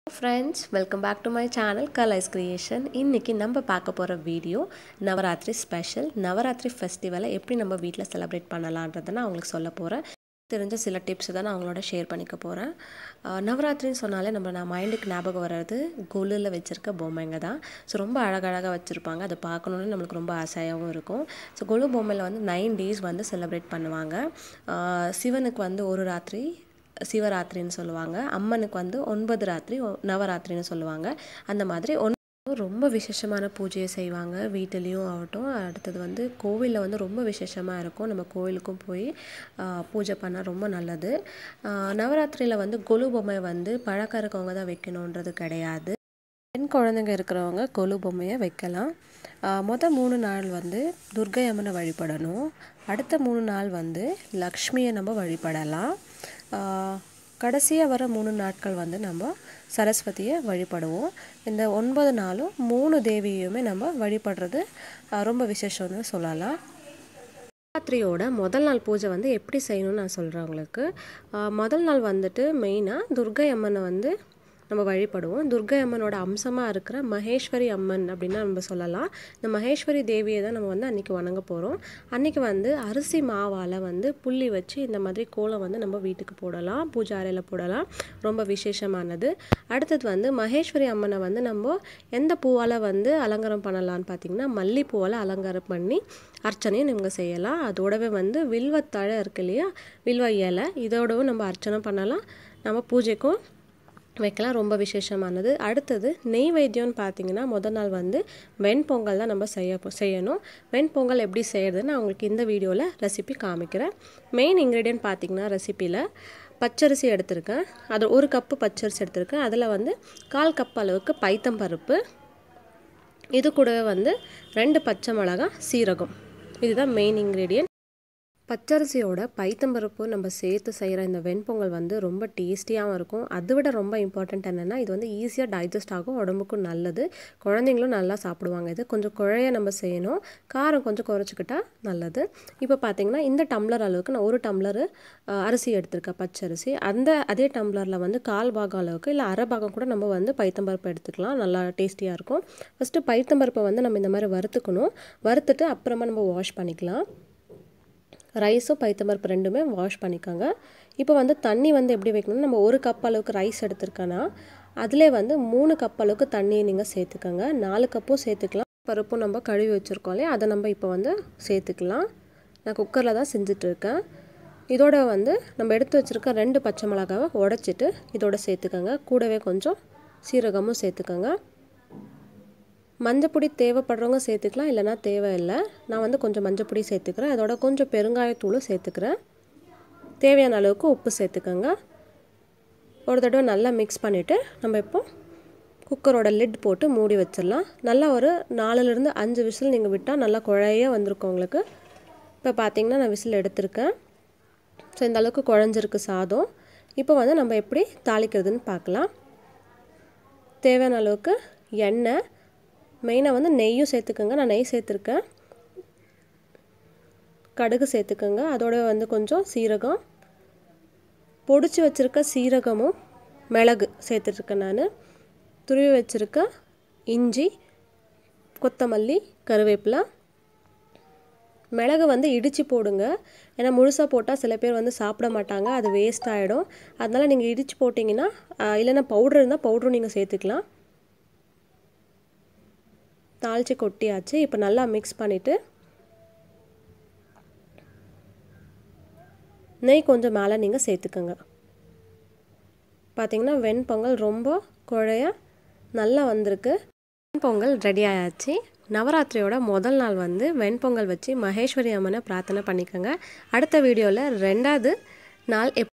friends welcome back to my channel Kalai's creation இன்றைக்கி நம்ம பார்க்க போகிற வீடியோ நவராத்திரி ஸ்பெஷல் நவராத்திரி ஃபெஸ்டிவலை எப்படி நம்ம வீட்டில் செலிப்ரேட் பண்ணலான்றதை நான் உங்களுக்கு சொல்ல போகிறேன் தெரிஞ்ச சில டிப்ஸ் தான் நான் அவங்களோட ஷேர் பண்ணிக்க போகிறேன் நவராத்திரின்னு சொன்னாலே நம்ம நான் மைண்டுக்கு ஞாபகம் வர்றது கொலுவில் வச்சுருக்க பொம்மைங்க தான் ஸோ ரொம்ப அழகழகாக வச்சுருப்பாங்க அதை பார்க்கணுன்னு நம்மளுக்கு ரொம்ப ஆசையாகவும் இருக்கும் ஸோ கொலு பொம்மையில் வந்து நைன் டேஸ் வந்து செலிப்ரேட் பண்ணுவாங்க சிவனுக்கு வந்து ஒரு ராத்திரி சிவராத்திரின்னு சொல்லுவாங்க அம்மனுக்கு வந்து ஒன்பது ராத்திரி நவராத்திரின்னு சொல்லுவாங்க அந்த மாதிரி ஒன் ரொம்ப விசேஷமான பூஜையை செய்வாங்க வீட்டிலையும் ஆகட்டும் அடுத்தது வந்து கோவிலில் வந்து ரொம்ப விசேஷமாக இருக்கும் நம்ம கோவிலுக்கும் போய் பூஜை பண்ணால் ரொம்ப நல்லது நவராத்திரியில் வந்து கொலு பொம்மை வந்து பழக்கம் இருக்கவங்க தான் வைக்கணுன்றது கிடையாது பெண் குழந்தைங்க இருக்கிறவங்க கொலு பொம்மையை வைக்கலாம் மொதல் மூணு நாள் வந்து துர்கை அம்மனை வழிபடணும் அடுத்த மூணு நாள் வந்து லக்ஷ்மியை நம்ம வழிபடலாம் கடைசியாக வர மூணு நாட்கள் வந்து நம்ம சரஸ்வதியை வழிபடுவோம் இந்த ஒன்பது நாளும் மூணு தேவியுமே நம்ம வழிபடுறது ரொம்ப விசேஷம்னு சொல்லலாம் நவராத்திரியோட முதல் நாள் பூஜை வந்து எப்படி செய்யணும்னு நான் சொல்கிறேன் உங்களுக்கு முதல் நாள் வந்துட்டு மெயினாக துர்கை அம்மனை வந்து நம்ம வழிபடுவோம் துர்கை அம்மனோட அம்சமாக இருக்கிற மகேஸ்வரி அம்மன் அப்படின்னா நம்ம சொல்லலாம் இந்த மகேஸ்வரி தேவியை தான் நம்ம வந்து அன்றைக்கி வணங்க போகிறோம் அன்றைக்கி வந்து அரிசி மாவால் வந்து புள்ளி வச்சு இந்த மாதிரி கோலம் வந்து நம்ம வீட்டுக்கு போடலாம் பூஜை அறையில் போடலாம் ரொம்ப விசேஷமானது அடுத்தது வந்து மகேஸ்வரி அம்மனை வந்து நம்ம எந்த பூவால் வந்து அலங்காரம் பண்ணலான்னு பார்த்தீங்கன்னா மல்லிப்பூவால் அலங்காரம் பண்ணி அர்ச்சனையும் நம்ம செய்யலாம் அதோடவே வந்து வில்வத்தழை இருக்கு இல்லையா வில்வ இலை இதோடவும் நம்ம அர்ச்சனை பண்ணலாம் நம்ம பூஜைக்கும் வைக்கலாம் ரொம்ப விசேஷமானது அடுத்தது நெய் வைத்தியம்னு பார்த்தீங்கன்னா முதல் நாள் வந்து வெண்பொங்கல் தான் நம்ம செய்ய செய்யணும் வெண்பொங்கல் எப்படி செய்கிறதுன்னு நான் உங்களுக்கு இந்த வீடியோவில் ரெசிபி காமிக்கிறேன் மெயின் இன்க்ரீடியன்ட் பார்த்தீங்கன்னா ரெசிப்பியில் பச்சரிசி எடுத்திருக்கேன் அது ஒரு கப்பு பச்சரிசி எடுத்திருக்கேன் அதில் வந்து கால் கப் அளவுக்கு பைத்தம் பருப்பு இது கூடவே வந்து ரெண்டு பச்சை மிளகா சீரகம் இதுதான் மெயின் இன்க்ரீடியன்ட் பச்சரிசியோட பைத்தம்பருப்பு நம்ம சேர்த்து செய்கிற இந்த வெண்பொங்கல் வந்து ரொம்ப டேஸ்டியாகவும் இருக்கும் அதை விட ரொம்ப இம்பார்ட்டண்ட் என்னென்னா இது வந்து ஈஸியாக டைஜஸ்ட் ஆகும் உடம்புக்கும் நல்லது குழந்தைங்களும் நல்லா சாப்பிடுவாங்க இது கொஞ்சம் குழைய நம்ம செய்யணும் காரம் கொஞ்சம் குறைச்சிக்கிட்டா நல்லது இப்போ பார்த்தீங்கன்னா இந்த டம்ளர் அளவுக்கு நான் ஒரு டம்ளர் அரிசி எடுத்திருக்கேன் பச்சரிசி அந்த அதே டம்ளரில் வந்து கால் பாகம் அளவுக்கு இல்லை அரை பாகம் கூட நம்ம வந்து பைத்தம்பருப்பு எடுத்துக்கலாம் நல்லா டேஸ்டியாக இருக்கும் ஃபஸ்ட்டு பைத்தம்பருப்பை வந்து நம்ம இந்த மாதிரி வறுத்துக்கணும் வறுத்துட்டு அப்புறமா நம்ம வாஷ் பண்ணிக்கலாம் ரைஸும் பைத்தம்பருப்பு ரெண்டுமே வாஷ் பண்ணிக்கோங்க இப்போ வந்து தண்ணி வந்து எப்படி வைக்கணும் நம்ம ஒரு கப் அளவுக்கு ரைஸ் எடுத்துருக்கேன்னா அதிலே வந்து மூணு கப் அளவுக்கு தண்ணியை நீங்கள் சேர்த்துக்கோங்க நாலு கப்பும் சேர்த்துக்கலாம் பருப்பும் நம்ம கழுவி வச்சுருக்கோம் இல்லையா அதை நம்ம இப்போ வந்து சேர்த்துக்கலாம் நான் குக்கரில் தான் செஞ்சிட்ருக்கேன் இதோட வந்து நம்ம எடுத்து வச்சுருக்க ரெண்டு பச்சை மிளகாவை உடச்சிட்டு இதோட சேர்த்துக்கோங்க கூடவே கொஞ்சம் சீரகமும் சேர்த்துக்கோங்க மஞ்சப்பொடி தேவைப்படுறவங்க சேர்த்துக்கலாம் இல்லைனா தேவையில்லை நான் வந்து கொஞ்சம் மஞ்சப்பொடி சேர்த்துக்கிறேன் அதோட கொஞ்சம் பெருங்காயத்தூளும் சேர்த்துக்கிறேன் தேவையான அளவுக்கு உப்பு சேர்த்துக்கோங்க ஒரு தடவை நல்லா மிக்ஸ் பண்ணிவிட்டு நம்ம இப்போ குக்கரோட லிட் போட்டு மூடி வச்சிடலாம் நல்லா ஒரு நாலுலேருந்து அஞ்சு விசில் நீங்கள் விட்டால் நல்லா குழைய வந்திருக்கும் உங்களுக்கு இப்போ பார்த்தீங்கன்னா நான் விசில் எடுத்திருக்கேன் ஸோ இந்த அளவுக்கு குழஞ்சிருக்கு சாதம் இப்போ வந்து நம்ம எப்படி தாளிக்கிறதுன்னு பார்க்கலாம் தேவையான அளவுக்கு எண்ணெய் மெயினாக வந்து நெய்யும் சேர்த்துக்கோங்க நான் நெய் சேர்த்துருக்கேன் கடுகு சேர்த்துக்கோங்க அதோட வந்து கொஞ்சம் சீரகம் பொடிச்சு வச்சுருக்க சீரகமும் மிளகு சேர்த்துட்ருக்கேன் நான் துருவி வச்சுருக்க இஞ்சி கொத்தமல்லி கருவேப்பிலை மிளகு வந்து இடித்து போடுங்க ஏன்னா முழுசாக போட்டால் சில பேர் வந்து சாப்பிட மாட்டாங்க அது வேஸ்ட் ஆகிடும் அதனால் நீங்கள் இடித்து போட்டிங்கன்னா இல்லைன்னா பவுட்ரு இருந்தால் பவுட்ரும் நீங்கள் சேர்த்துக்கலாம் தாளித்து கொட்டியாச்சு இப்போ நல்லா மிக்ஸ் பண்ணிவிட்டு நெய் கொஞ்சம் மேலே நீங்கள் சேர்த்துக்கோங்க பார்த்திங்கன்னா வெண்பொங்கல் ரொம்ப குழைய நல்லா வந்திருக்கு வெண்பொங்கல் ரெடி ஆயாச்சு நவராத்திரியோட முதல் நாள் வந்து வெண்பொங்கல் வச்சு மகேஸ்வரி அம்மனை பிரார்த்தனை பண்ணிக்கோங்க அடுத்த வீடியோவில் ரெண்டாவது நாள் எப்